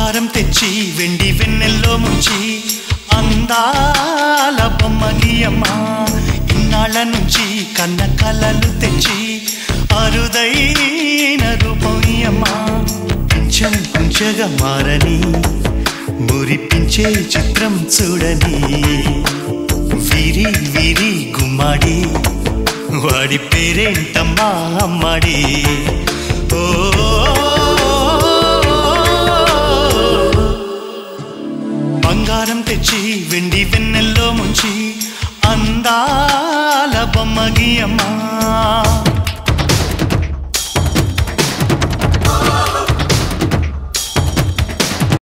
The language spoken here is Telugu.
బంగారం తెచ్చి వెండి వెన్నెల్లో ముంచి అందాల బొమ్మ గీయమ్మా ఇన్నాళ్ళ నుంచి కన్న కలలు తెచ్చి అరుదైన రూపం ఇయ్యమ్మా కొంచెం కొంచెగా మారని మురిపించే చిత్రం చూడని విరి విరి గుమ్మాడి వాడి పేరేంటమ్మా అమ్మాడి ఓ బంగారం తెచ్చి వెండి వెన్నెల్లో ముంచి అందాల బొమ్మ గీయమ్మా